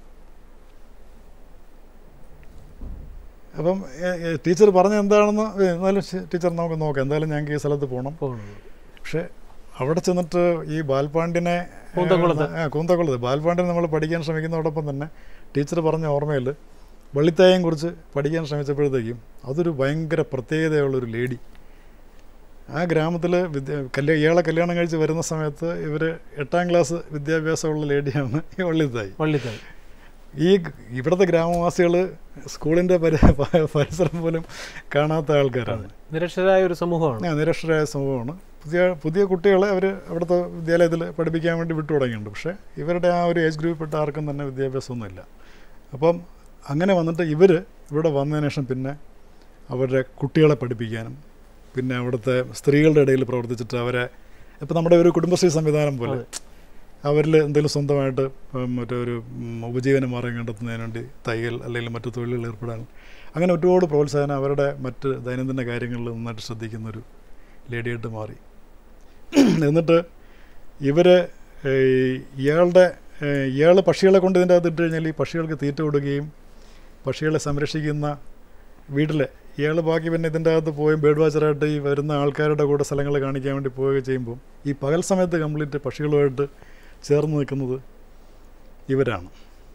അപ്പം ഏഹ്, ഏഹ്, ടീച്ചർ പറഞ്ഞ എന്താണെന്ന് ഏഹ്, എന്നാലും ശ- ടീച്ചർ നമുക്ക് നോക്കാം എന്തായാലും ഞങ്ങൾക്ക് ഈ സ്ഥലത്ത് പോകണം പോകുന്നത് പക്ഷേ അവിടെ ചെന്നിട്ട് ഈ ബാൽപാണ്ഡ്യനെ കൂന്തക്കുളത്ത്. ആ കൂന്തക്കുളത്ത് ബാൽപാണ്ഡ്യൻ നമ്മൾ പഠിക്കാൻ ശ്രമിക്കുന്നതോടൊപ്പം തന്നെ ടീച്ചർ പറഞ്ഞ ഓർമ്മയിൽ വള്ളിത്തായം കുറിച്ച് പഠിക്കാൻ ശ്രമിച്ചപ്പോഴത്തേക്കും അതൊരു ഭയങ്കര പ്രത്യേകതയുള്ളൊരു ലേഡി ആ ഗ്രാമത്തിൽ വിദ്യ കല്യാ ഇയാളെ കല്യാണം കഴിച്ച് വരുന്ന സമയത്ത് ഇവർ എട്ടാം ക്ലാസ് വിദ്യാഭ്യാസമുള്ള ലേഡിയാണ് ഈ വള്ളിത്തായി വള്ളിത്തായി ഈ ഗ്- ഇവിടുത്തെ ഗ്രാമവാസികൾ സ്കൂളിൻ്റെ പരി പരിസരം പോലും കാണാത്ത ആൾക്കാരാണ് നിരക്ഷരായ ഒരു സമൂഹമാണ് ആ നിരക്ഷരായ സമൂഹമാണ് പുതിയ പുതിയ കുട്ടികളെ അവർ അവിടുത്തെ വിദ്യാലയത്തിൽ പഠിപ്പിക്കാൻ വേണ്ടി വിട്ടു തുടങ്ങിയിട്ടുണ്ട് പക്ഷേ ഇവരുടെ ആ ഒരു ഏജ് ഗ്രൂപ്പിൽപ്പെട്ട ആർക്കും തന്നെ വിദ്യാഭ്യാസമൊന്നുമില്ല അപ്പം അങ്ങനെ വന്നിട്ട് ഇവർ ഇവിടെ വന്നതിന് ശേഷം പിന്നെ അവരുടെ കുട്ടികളെ പഠിപ്പിക്കാനും പിന്നെ അവിടുത്തെ സ്ത്രീകളുടെ ഇടയിൽ പ്രവർത്തിച്ചിട്ട് അവരെ ഇപ്പം നമ്മുടെ ഒരു കുടുംബശ്രീ സംവിധാനം പോലെ അതെ. അവരിൽ എന്തെങ്കിലും സ്വന്തമായിട്ട് ഉം, മറ്റേ ഒരു ഉം, ഉപജീവന മാർഗം കണ്ടെത്തുന്നതിന് വേണ്ടി തയ്യൽ അല്ലെങ്കിൽ മറ്റു തൊഴിലുകൾ ഏർപ്പെടാൻ അങ്ങനെ ഒരുപാട് പ്രോത്സാഹനം അവരുടെ മറ്റ് ദൈനംദിന കാര്യങ്ങളിൽ നന്നായിട്ട് ശ്രദ്ധിക്കുന്നൊരു ലേഡിയായിട്ട് മാറി എന്നിട്ട് ഇവർ ഇയാളുടെ ഇയാൾ പക്ഷികളെ കൊണ്ട് ഇതിൻ്റെ അകത്ത് ഇട്ട് കഴിഞ്ഞാൽ ഈ പക്ഷികൾക്ക് തീറ്റ കൊടുക്കുകയും പക്ഷികളെ സംരക്ഷിക്കുന്ന വീട്ടിലെ ഇയാൾ ബാക്കി പിന്നെ ഇതിൻ്റെ അകത്ത് പോയി ബേഡ് വാച്ചറായിട്ട് ഈ വരുന്ന ആൾക്കാരുടെ കൂടെ സ്ഥലങ്ങൾ കാണിക്കാൻ വേണ്ടി പോവുകയും ചെയ്യുമ്പോൾ ഈ പകൽ സമയത്ത് കംപ്ലീറ്റ് പക്ഷികളുമായിട്ട് ചേർന്ന് നിൽക്കുന്നത് ഇവരാണ്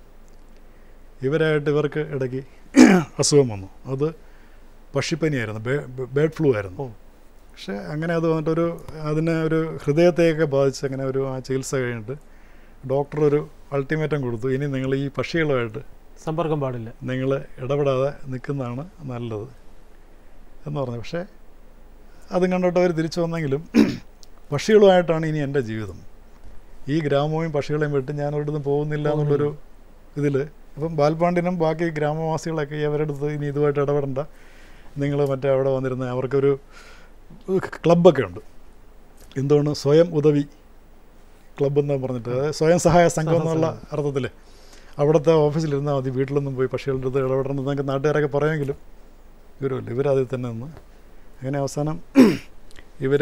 ഇവരായിട്ട് ഇവർക്ക് ഇടയ്ക്ക് അസുഖം വന്നു അത് പക്ഷിപ്പനിയായിരുന്നു ബേഡ് ഫ്ലൂ ആയിരുന്നു ഓ. പക്ഷേ അങ്ങനെ അത് വന്നിട്ടൊരു അതിനെ ഒരു ഹൃദയത്തെയൊക്കെ ബാധിച്ച് അങ്ങനെ ഒരു ആ ചികിത്സ കഴിഞ്ഞിട്ട് ഡോക്ടർ ഒരു അൾട്ടിമേറ്റം കൊടുത്തു ഇനി നിങ്ങൾ ഈ പക്ഷികളുമായിട്ട് സമ്പർക്കം പാടില്ല നിങ്ങൾ ഇടപെടാതെ നിൽക്കുന്നതാണ് നല്ലത് എന്ന് പറഞ്ഞു പക്ഷേ അതും കണ്ടിട്ട് അവർ തിരിച്ചു വന്നെങ്കിലും പക്ഷികളുമായിട്ടാണ് ഇനി എൻ്റെ ജീവിതം ഈ ഗ്രാമവും പക്ഷികളെയും വിട്ട് ഞാൻ ഒരിടത്തും പോകുന്നില്ല എന്നുള്ളൊരു ഇതിൽ അപ്പം ബാൽപാണ്ഡ്യനും ബാക്കി ഗ്രാമവാസികളൊക്കെ അവരുടെ അടുത്ത് ഇനി ഇതുമായിട്ട് ഇടപെടണ്ട നിങ്ങൾ മറ്റേ അവിടെ വന്നിരുന്ന അവർക്കൊരു ക്ലബ്ബൊക്കെ ഉണ്ട് എന്താണ് സ്വയം ഉദവി ക്ലബ്ബ് എന്ന് പറഞ്ഞിട്ട് അതായത് സ്വയം സഹായ സംഘം എന്നുള്ള അർത്ഥത്തിൽ അവിടുത്തെ ഓഫീസിലിരുന്നാൽ മതി വീട്ടിലൊന്നും പോയി പക്ഷികളുടെ അടുത്ത് ഇടപെടണമെന്നൊക്കെ നാട്ടുകാരൊക്കെ പറയുമെങ്കിലും ഇവരുമില്ല ഇവരതിൽ തന്നെ നിന്ന് അങ്ങനെ അവസാനം ഇവർ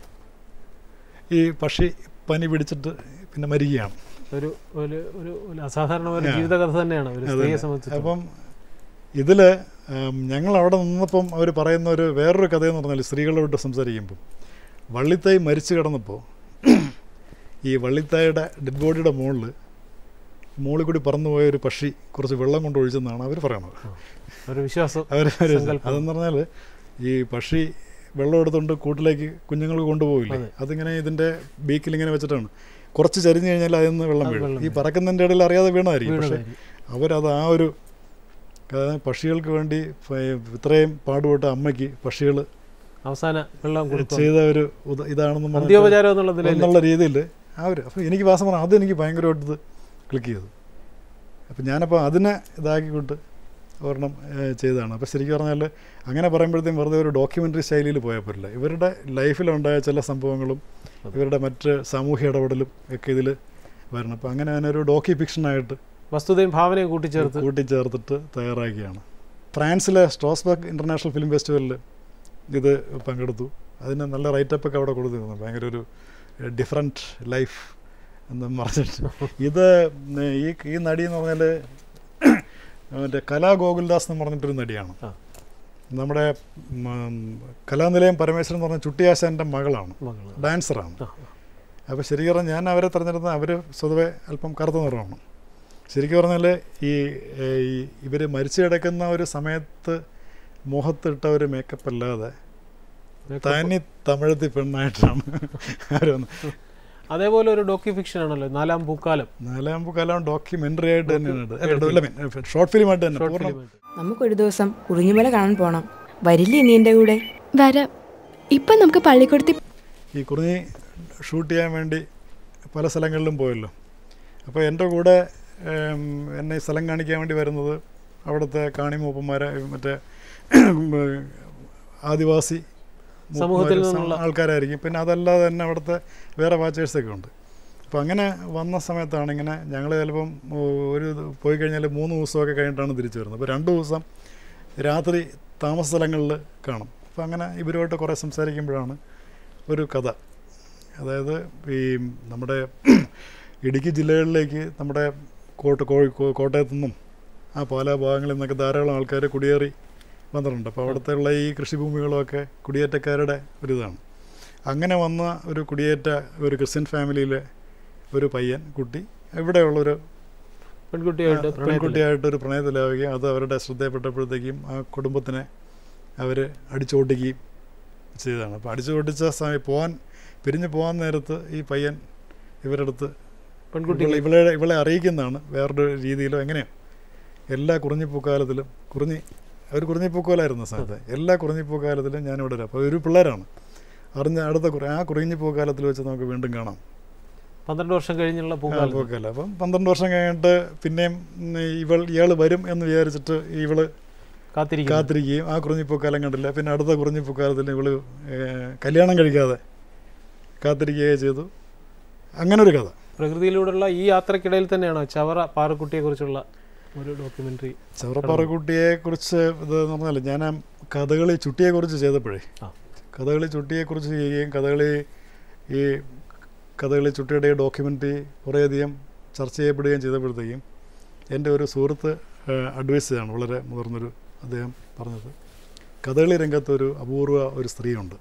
ഈ പക്ഷി പനി പിടിച്ചിട്ട് പിന്നെ മരിക്കുകയാണ് ഒരു ഒരു ഒരു ഒരു അസാധാരണമായ ഒരു ആ. ജീവിതകഥ തന്നെയാണ് ഒരു അത് സ്ത്രീയെ തന്നെ. സംബന്ധിച്ച് അപ്പം ഇതിൽ ഞങ്ങൾ അവിടെ നിന്നപ്പം അവർ പറയുന്ന ഒരു വേറൊരു കഥയെന്ന് പറഞ്ഞാൽ സ്ത്രീകളോട് സംസാരിക്കുമ്പം വള്ളിത്തായി മരിച്ചു കിടന്നപ്പോൾ ഈ വള്ളിത്തായുടെ ഡെഡ് ബോഡിയുടെ മുകളിൽ മുകളിൽ കൂടി പറന്നുപോയ ഒരു പക്ഷി കുറച്ച് വെള്ളം കൊണ്ട് ഒഴിച്ചെന്നാണ് അവർ പറയുന്നത് ഒരു വിശ്വാസം അവർ സങ്കല്പം. അതെന്ന് പറഞ്ഞാൽ ഈ പക്ഷി വെള്ളം എടുത്തുകൊണ്ട് കൂട്ടിലേക്ക് കുഞ്ഞുങ്ങൾക്ക് കൊണ്ടുപോകില്ലേ അതെ. അതിങ്ങനെ ഇതിൻ്റെ ബീക്കിൽ ഇങ്ങനെ വെച്ചിട്ടാണ് കുറച്ച് ചരിഞ്ഞു കഴിഞ്ഞാൽ അതിൽ നിന്ന് വെള്ളം അത് വീഴും വെള്ളം ഈ പറക്കുന്നതിൻ്റെ ഇടയിൽ അറിയാതെ വീണതായിരിക്കും പക്ഷേ വീണതായിരിക്കും. അവരത് ആ ഒരു അതായത് പക്ഷികൾക്ക് വേണ്ടി ഫ- ഇത്രയും പാടുപെട്ട അമ്മയ്ക്ക് പക്ഷികൾ അവസാന വെള്ളം കൊടുക്കും ചെയ്ത ഒരു ഉദ- ഇതാണെന്ന് പറഞ്ഞിട്ട് അന്ത്യോപചാരം എന്നുള്ള നിലയിൽ എന്നുള്ള രീതിയിൽ ആ ഒരു അപ്പോൾ എനിക്ക് വാസം പറഞ്ഞു അതെനിക്ക് ഭയങ്കരമായിട്ട് ഇത് ക്ലിക്ക് ചെയ്തു അപ്പം ഞാനപ്പോൾ അതിനെ ഇതാക്കിക്കൊണ്ട് ഒരെണ്ണം ഏഹ്, ചെയ്തതാണ് അപ്പോൾ ശരിക്കും പറഞ്ഞാൽ അങ്ങനെ പറയുമ്പോഴത്തേക്കും വെറുതെ ഒരു ഡോക്യുമെൻ്ററി ശൈലിയിൽ പോയാൽ പറ്റില്ല ഇവരുടെ ലൈഫിലുണ്ടായ ചില സംഭവങ്ങളും ഇവരുടെ മറ്റ് സാമൂഹ്യ ഇടപെടലും ഒക്കെ ഇതിൽ വരണം അപ്പോൾ അങ്ങനെ അതിനൊരു ഡോക്യു ഫിക്ഷനായിട്ട് വസ്തുതയും ഭാവനയും കൂട്ടിച്ചേർത്ത് കൂട്ടിച്ചേർത്തിട്ട് തയ്യാറാക്കിയാണ് ഫ്രാൻസിലെ സ്ട്രോസ്ബർഗ് ഇൻ്റർനാഷണൽ ഫിലിം ഫെസ്റ്റിവലിൽ ഇത് പങ്കെടുത്തു അതിന് നല്ല റൈറ്റപ്പൊക്കെ അവിടെ കൊടുത്തിരുന്നു ഭയങ്കര ഒരു ഡിഫറെൻറ്റ് ലൈഫ് എന്ന് പറഞ്ഞിട്ട് ഇത് ഈ ഈ നടി എന്ന് പറഞ്ഞാൽ മറ്റേ കലാ ഗോകുൽദാസ് എന്ന് പറഞ്ഞിട്ടൊരു നടിയാണ് ആ. നമ്മുടെ ഉം, കലാനിലയം പരമേശ്വരൻ എന്ന് പറഞ്ഞ ചുട്ടിയാശാൻ്റെ മകളാണ് മകള് ഡാൻസറാണ് ആ, അപ്പോൾ ശരിക്കും പറഞ്ഞാൽ ഞാൻ അവരെ തിരഞ്ഞെടുത്ത അവർ സ്വതവേ അല്പം കറുത്ത നിറമാണ് ശരിക്കും പറഞ്ഞാൽ ഈ ഇവർ മരിച്ചു കിടക്കുന്ന ഒരു സമയത്ത് മുഖത്തിട്ട ഒരു മേക്കപ്പ് അല്ലാതെ makeup. തനി തമിഴത്തി പെണ്ണായിട്ടാണ് അവർ അതേപോലെ ഒരു ഡോക്യു ഫിക്ഷൻ ആണല്ലോ നാലാം പൂക്കാലം നാലാമ്പു കാലം ഡോക്യുമെൻ്ററി ആയിട്ട് തന്നെയാണ് ഷോർട്ട് ഫിലിം ആയിട്ട് തന്നെ ഷോർട്ട് പൂർണ്ണം ഫിലിമായിട്ട് നമുക്കൊരു ദിവസം കുറിഞ്ഞുമല കാണാൻ പോണം വരില്ലേ നീ എൻ്റെ കൂടെ വരാം ഇപ്പം നമുക്ക് പള്ളിക്കൂടത്തിൽ ഈ കുറിഞ്ഞി ഷൂട്ട് ചെയ്യാൻ വേണ്ടി പല സ്ഥലങ്ങളിലും പോയല്ലോ അപ്പോൾ എൻ്റെ കൂടെ ഉം, എന്നെ ഈ സ്ഥലം കാണിക്കാൻ വേണ്ടി വരുന്നത് അവിടുത്തെ കാണി മൂപ്പന്മാരെ മറ്റേ ഉം, ആദിവാസി മൂപ്പന്മാര് സമൂഹത്തിൽ സ- നിന്നുള്ള- ആൾക്കാരായിരിക്കും പിന്നെ അതല്ലാതെ തന്നെ അവിടുത്തെ വേറെ വാച്ചേഴ്സൊക്കെ ഉണ്ട് അപ്പോൾ അങ്ങനെ വന്ന സമയത്താണ് ഇങ്ങനെ ഞങ്ങൾ ചിലപ്പം ഒരു ഇത് പോയി കഴിഞ്ഞാൽ മൂന്ന് ദിവസമൊക്കെ കഴിഞ്ഞിട്ടാണ് തിരിച്ചു വരുന്നത് അപ്പോൾ രണ്ട് ദിവസം രാത്രി താമസ സ്ഥലങ്ങളിൽ കാണും അപ്പോൾ അങ്ങനെ ഇവരുമായിട്ട് കുറേ സംസാരിക്കുമ്പോഴാണ് ഒരു കഥ അതായത് ഈ നമ്മുടെ ഇടുക്കി ജില്ലകളിലേക്ക് നമ്മുടെ കോട്ട് കോഴി കോ- കോട്ടയത്തു നിന്നും ആ പാലാ ഭാഗങ്ങളിൽ നിന്നൊക്കെ ധാരാളം ആൾക്കാർ കുടിയേറി വന്നിട്ടുണ്ട് അപ്പോൾ അവിടുത്തെ ഉള്ള ഈ കൃഷിഭൂമികളുമൊക്കെ കുടിയേറ്റക്കാരുടെ ഒരിതാണ് അങ്ങനെ വന്ന ഒരു കുടിയേറ്റ ഒരു ക്രിസ്ത്യൻ ഫാമിലിയിലെ ഒരു പയ്യൻ കുട്ടി ഇവിടെയുള്ളൊരു പെൺകുട്ടിയായിട്ട് ആ, പ്രണയത്തില്. പെൺകുട്ടിയായിട്ട് ഒരു പ്രണയത്തിലാവുകയും അത് അവരുടെ ശ്രദ്ധയപ്പെട്ടപ്പോഴത്തേക്കും ആ കുടുംബത്തിനെ അവർ അടിച്ചോട്ടിക്കുകയും ചെയ്തതാണ് അപ്പോൾ അടിച്ചോട്ടിച്ച സമയം പോകാൻ പിരിഞ്ഞു പോകാൻ നേരത്ത് ഈ പയ്യൻ ഇവരുടെ അടുത്ത് പെൺകുട്ടിക്ക് ഇവളെ ഇവളെ ഇവളെ അറിയിക്കുന്നതാണ് വേറൊരു രീതിയിലോ എങ്ങനെയോ എല്ലാ കുറിഞ്ഞിപ്പൂക്കാലത്തിലും കുറിഞ്ഞി ഒരു കുറിഞ്ഞിപ്പൂക്കാലായിരുന്നു സമയത്ത് എല്ലാ കുറിഞ്ഞിപ്പൂക്കാലത്തിലും ഞാനിവിടെ വരാം അപ്പോൾ ഒരു പിള്ളേരാണ് അറിഞ്ഞ അടുത്ത കുറി ആ കുറിഞ്ഞിപ്പൂക്കാലത്തിൽ വെച്ച് നമുക്ക് വീണ്ടും കാണാം പന്ത്രണ്ട് വർഷം കഴിഞ്ഞുള്ള ആ, പൂക്കാലം പോക്കല്ല അപ്പം പന്ത്രണ്ട് വർഷം കഴിഞ്ഞിട്ട് പിന്നെയും ഉം, ഇവൾ ഇയാൾ വരും എന്ന് വിചാരിച്ചിട്ട് ഇവള് കാത്തിരിക്കും കാത്തിരിക്കുകയും ആ കുറിഞ്ഞിപ്പൂക്കാലം കണ്ടില്ല പിന്നെ അടുത്ത കുറിഞ്ഞിപ്പൂക്കാലത്തിൽ ഇവള് ഏഹ്, കല്യാണം കഴിക്കാതെ കാത്തിരിക്കുകയും ചെയ്തു അങ്ങനെ ഒരു കഥ പ്രകൃതിയിലൂടെയുള്ള ഈ യാത്രക്കിടയിൽ തന്നെയാണോ ചവറ പാറക്കുട്ടിയെ കുറിച്ചുള്ള ഒരു ഡോക്യുമെന്ററി ചവറപ്പാറക്കുട്ടിയെ കുറിച്ച് ഇത് എന്ന് പറഞ്ഞാൽ ഞാൻ ആ കഥകളി ചുട്ടിയെ കുറിച്ച് ചെയ്തപ്പോഴേ ആ. കഥകളി ചുട്ടിയെ കുറിച്ച് ചെയ്യുകയും കഥകളി ഈ കഥകളി ചുട്ടിയുടെ ഡോക്യുമെൻ്ററി കുറേയധികം ചർച്ച ചെയ്യപ്പെടുകയും ചെയ്തപ്പോഴത്തേക്കും എൻ്റെ ഒരു സുഹൃത്ത് അഡ്വൈസ് ചെയ്താണ് വളരെ മുതിർന്നൊരു അദ്ദേഹം പറഞ്ഞത് കഥകളി രംഗത്ത് ഒരു അപൂർവ ഒരു സ്ത്രീയുണ്ട്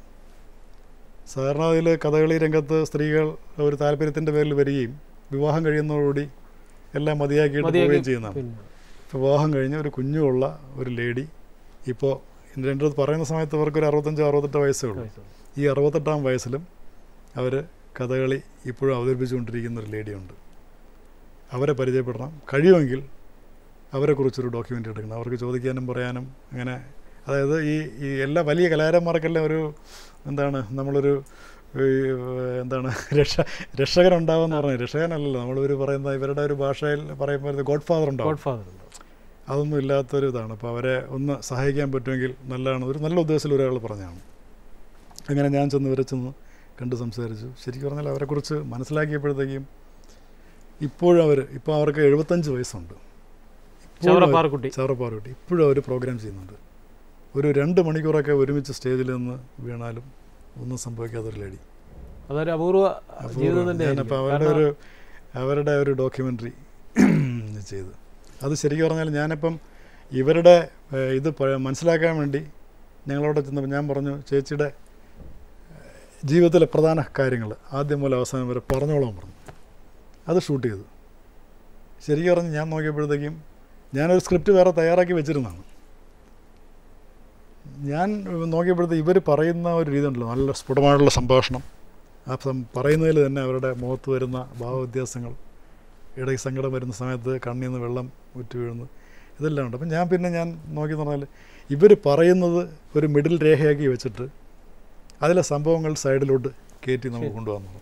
സാധാരണ അതിൽ കഥകളി രംഗത്ത് സ്ത്രീകൾ ഒരു താല്പര്യത്തിൻ്റെ പേരിൽ വരികയും വിവാഹം കഴിയുന്നതോടുകൂടി എല്ലാം മതിയാക്കിയിട്ട് മതിയാക്കി പോവുകയും ചെയ്യുന്നതാണ് പിന്നെ വിവാഹം കഴിഞ്ഞ് ഒരു കുഞ്ഞുമുള്ള ഒരു ലേഡി ഇപ്പോൾ എൻ്റെ എൻ്റെ അടുത്ത് പറയുന്ന സമയത്ത് അവർക്ക് ഒരു അറുപത്തഞ്ചോ അറുപത്തെട്ടോ വയസ്സേ ഉള്ളൂ ഈ അറുപത്തെട്ടാം വയസ്സിലും അവർ കഥകളി ഇപ്പോഴും അവതരിപ്പിച്ചുകൊണ്ടിരിക്കുന്ന ഒരു ലേഡിയുണ്ട് അവരെ പരിചയപ്പെടണം കഴിയുമെങ്കിൽ അവരെക്കുറിച്ചൊരു ഡോക്യുമെൻ്റ് എടുക്കണം അവർക്ക് ചോദിക്കാനും പറയാനും അങ്ങനെ അതായത് ഈ ഈ എല്ലാ വലിയ കലാകാരന്മാർക്കെല്ലാം ഒരു എന്താണ് നമ്മളൊരു ഈ, എന്താണ് രക്ഷ രക്ഷകനുണ്ടാവുമെന്ന് പറഞ്ഞാൽ രക്ഷകനല്ലല്ലോ നമ്മളൊരു പറയുന്ന ഇവരുടെ ഒരു ഭാഷയിൽ പറയുമ്പോൾ ഗോഡ് ഫാദർ ഉണ്ടാവും ഗോഡ് ഫാദർ ഉണ്ട് അതൊന്നും ഇല്ലാത്തൊരു ഇതാണ് അപ്പോൾ അവരെ ഒന്ന് സഹായിക്കാൻ പറ്റുമെങ്കിൽ നല്ലതാണ് ഒരു നല്ല ഉദ്ദേശത്തിൽ ഒരാൾ പറഞ്ഞാണ് അങ്ങനെ ഞാൻ ചെന്ന് ഇവരെ ചെന്ന് കണ്ട് സംസാരിച്ചു ശരിക്കും പറഞ്ഞാൽ അവരെക്കുറിച്ച് മനസ്സിലാക്കിയപ്പോഴത്തേക്കും ഇപ്പോഴും അവർ ഇപ്പോൾ അവർക്ക് എഴുപത്തഞ്ച് വയസ്സുണ്ട് ഇപ്പോഴും ചവറ അവർ- പാറക്കുട്ടി ചാറപ്പാറുകുട്ടി ഇപ്പോഴും അവർ പ്രോഗ്രാം ചെയ്യുന്നുണ്ട് ഒരു രണ്ട് മണിക്കൂറൊക്കെ ഒരുമിച്ച് സ്റ്റേജിൽ നിന്ന് വീണാലും ഒന്നും സംഭവിക്കാത്തൊരു ലേഡി അതൊരു അപൂർവ ജീവിതം തന്നെ ഞാനപ്പോൾ അവരുടെ ഒരു അവരുടെ ഒരു ഡോക്യുമെൻ്ററി ചെയ്തു അത് ശരിക്കും പറഞ്ഞാൽ ഞാനിപ്പം ഇവരുടെ ഏഹ്, ഇത് പ- മനസ്സിലാക്കാൻ വേണ്ടി ഞങ്ങളവിടെ ചെന്നപ്പോൾ ഞാൻ പറഞ്ഞു ചേച്ചിയുടെ ഏഹ്, ജീവിതത്തിലെ പ്രധാന കാര്യങ്ങൾ ആദ്യം മുതൽ അവസാനം വരെ പറഞ്ഞോളാൻ പറഞ്ഞു അത് ഷൂട്ട് ചെയ്തു ശരിക്കും പറഞ്ഞ് ഞാൻ നോക്കിയപ്പോഴത്തേക്കും ഞാനൊരു സ്ക്രിപ്റ്റ് വേറെ തയ്യാറാക്കി വെച്ചിരുന്നതാണ് ഞാൻ നോക്കിയപ്പോഴത്തേക്ക് ഇവർ പറയുന്ന ഒരു രീതി ഉണ്ടല്ലോ നല്ല സ്ഫുടമായിട്ടുള്ള സംഭാഷണം ആ സം പറയുന്നതിൽ തന്നെ അവരുടെ മുഖത്ത് വരുന്ന ഭാവവ്യത്യാസങ്ങൾ ഇടയ്ക്ക് സങ്കടം വരുന്ന സമയത്ത് കണ്ണിൽ നിന്ന് വെള്ളം ഉറ്റി വീഴുന്നു ഇതെല്ലാം ഉണ്ട് അപ്പം ഞാൻ പിന്നെ ഞാൻ നോക്കി പറഞ്ഞാൽ ഇവർ പറയുന്നത് ഒരു മിഡിൽ രേഖയാക്കി വെച്ചിട്ട് അതിലെ സംഭവങ്ങൾ സൈഡിലോട്ട് കയറ്റി നമുക്ക് കൊണ്ടുവന്നു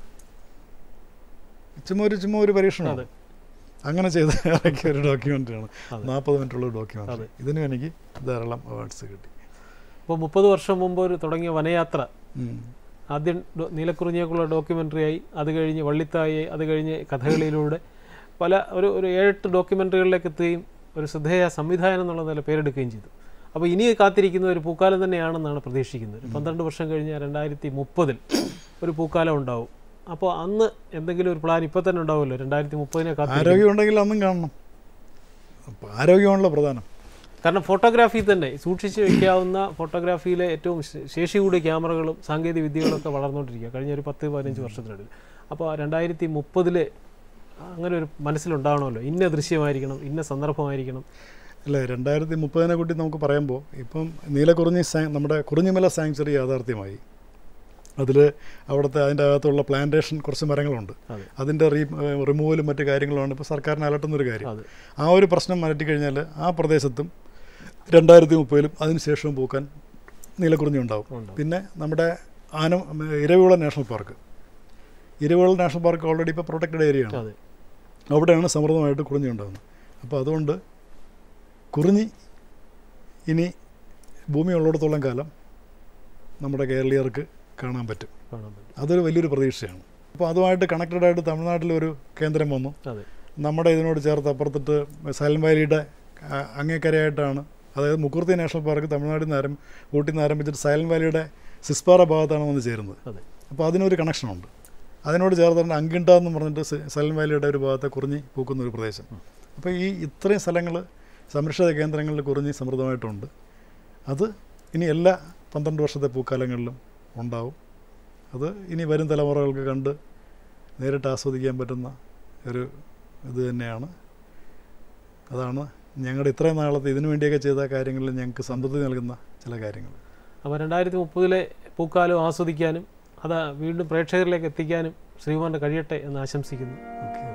ചുമ്മാ ഒരു ചുമ്മാ ഒരു പരീക്ഷണമാണ് അതെ. അങ്ങനെ ചെയ്ത് ഇറക്കിയ ഒരു ഡോക്യുമെൻ്ററിയാണ് അതെ. നാൽപ്പത് മിനിറ്റുള്ള ഡോക്യുമെൻ്ററി അതെ. ഇതിനും എനിക്ക് ധാരാളം അവാർഡ്സ് കിട്ടി ഇപ്പോൾ മുപ്പത് വർഷം മുമ്പ് ഒരു തുടങ്ങിയ വനയാത്ര ഉം. ആദ്യം ഡോ- നീലക്കുറിഞ്ഞിയേക്കുള്ള ഡോക്യുമെൻ്ററി ആയി അത് കഴിഞ്ഞ് വള്ളിത്തായി അത് കഴിഞ്ഞ് കഥകളിയിലൂടെ പല ഒരു ഒരു ഏഴെട്ട് ഡോക്യുമെൻ്ററികളിലേക്ക് എത്തുകയും ഒരു ശ്രദ്ധേയ സംവിധാനം എന്നുള്ള നില പേരെടുക്കുകയും ചെയ്തു അപ്പോൾ ഇനി കാത്തിരിക്കുന്ന ഒരു പൂക്കാലം തന്നെയാണെന്നാണ് പ്രതീക്ഷിക്കുന്നത് ഒരു പന്ത്രണ്ട് വർഷം കഴിഞ്ഞ് രണ്ടായിരത്തി മുപ്പതിൽ ഒരു പൂക്കാലം ഉണ്ടാവും അപ്പോൾ അന്ന് എന്തെങ്കിലും ഒരു പ്ലാൻ ഇപ്പോൾ തന്നെ ഉണ്ടാവുമല്ലോ രണ്ടായിരത്തി മുപ്പതിനെ കാത്തിരിക്കും ആരോഗ്യം ഉണ്ടെങ്കിൽ അന്നും കാണണം അപ്പോൾ ആരോഗ്യമാണല്ലോ പ്രധാനം കാരണം ഫോട്ടോഗ്രാഫി തന്നെ സൂക്ഷിച്ച് വെക്കാവുന്ന ഫോട്ടോഗ്രാഫിയിലെ ഏറ്റവും ശേ- ശേഷി കൂടിയ ക്യാമറകളും സാങ്കേതിക വിദ്യകളൊക്കെ വളർന്നുകൊണ്ടിരിക്കുക കഴിഞ്ഞ ഒരു പത്ത് പതിനഞ്ച് വർഷത്തിനിടയിൽ അപ്പോൾ രണ്ടായിരത്തി മുപ്പതില് അങ്ങനെ ഒരു മനസ്സിലുണ്ടാവണമല്ലോ ഇന്ന ദൃശ്യമായിരിക്കണം ഇന്ന സന്ദർഭമായിരിക്കണം അല്ല രണ്ടായിരത്തി മുപ്പതിനെ കൂട്ടി നമുക്ക് പറയുമ്പോൾ ഇപ്പം നീലക്കുറിഞ്ഞി സാ നമ്മുടെ കുറിഞ്ഞിമല സാങ്ച്വറി യാഥാർത്ഥ്യമായി അതിൽ അവിടുത്തെ അതിൻ്റെ അകത്തുള്ള പ്ലാന്റേഷൻ കുറച്ച് മരങ്ങളുണ്ട് അതെ. അതിൻ്റെ റീ റിമൂവലും മറ്റു കാര്യങ്ങളുമാണ് ഇപ്പോൾ സർക്കാരിനെ അലട്ടുന്നൊരു കാര്യം അതെ ആ ഒരു പ്രശ്നം മാറ്റിക്കഴിഞ്ഞാൽ ആ പ്രദേശത്തും രണ്ടായിരത്തി മുപ്പതിലും അതിനുശേഷവും പൂക്കാൻ നീലക്കുറിഞ്ഞി ഉണ്ടാവും ഉണ്ടാവും. പിന്നെ നമ്മുടെ ആന Eravikulam national park Eravikulam national park already ഇപ്പോൾ പ്രൊട്ടക്റ്റഡ് ഏരിയയാണ് അതെ അവിടെയാണ് സമൃദ്ധമായിട്ട് കുറിഞ്ഞി ഉണ്ടാകുന്നത് അപ്പോൾ അതുകൊണ്ട് കുറിഞ്ഞി ഇനി ഭൂമി ഉള്ളിടത്തോളം കാലം നമ്മുടെ കേരളീയർക്ക് കാണാൻ പറ്റും കാണാൻ പറ്റും അതൊരു വലിയൊരു പ്രതീക്ഷയാണ് അപ്പോൾ അതുമായിട്ട് കണക്റ്റഡ് ആയിട്ട് തമിഴ്നാട്ടിലൊരു കേന്ദ്രം വന്നു അതെ നമ്മുടെ ഇതിനോട് ചേർത്ത് അപ്പുറത്തിട്ട് സൈലൻ വാലിയുടെ അ- അങ്ങേക്കരയായിട്ടാണ് അതായത് മുക്കുർത്തി നാഷണൽ പാർക്ക് തമിഴ്നാട്ടിൽ നിന്ന് ആരം ഊട്ടിൽ നിന്ന് ആരംഭിച്ചിട്ട് സൈലൻ വാലിയുടെ സിസ്പാറ ഭാഗത്താണ് വന്ന് ചേരുന്നത് അതെ അപ്പോൾ അതിനൊരു കണക്ഷനുണ്ട് അതിനോട് ചേർത്തിട്ട് അങ്കിണ്ട എന്ന് പറഞ്ഞിട്ട് സ- സൈലൻ വാലിയുടെ ഒരു ഭാഗത്തെ കുറിഞ്ഞി പൂക്കുന്ന ഒരു പ്രദേശം അപ്പോൾ ഈ ഇത്രയും സ്ഥലങ്ങൾ സംരക്ഷിത കേന്ദ്രങ്ങളിൽ കുറിഞ്ഞി സമൃദ്ധമായിട്ടുണ്ട് അത് ഇനി എല്ലാ പന്ത്രണ്ട് വർഷത്തെ പൂക്കാലങ്ങളിലും ഉണ്ടാവും അത് ഇനി വരും തലമുറകൾക്ക് കണ്ട് നേരിട്ട് ആസ്വദിക്കാൻ പറ്റുന്ന ഒരു ഇത് തന്നെയാണ് അതാണ് ഞങ്ങളുടെ ഇത്രയും നാളത്തെ ഇതിനു വേണ്ടിയൊക്കെ ചെയ്ത കാര്യങ്ങളിൽ ഞങ്ങൾക്ക് സംതൃപ്തി നൽകുന്ന ചില കാര്യങ്ങൾ അപ്പോൾ രണ്ടായിരത്തി മുപ്പതിലെ പൂക്കാലം ആസ്വദിക്കാനും അത് വീണ്ടും പ്രേക്ഷകരിലേക്ക് എത്തിക്കാനും ശ്രീകുമാറിന് കഴിയട്ടെ എന്ന് ആശംസിക്കുന്നു ഓക്കെ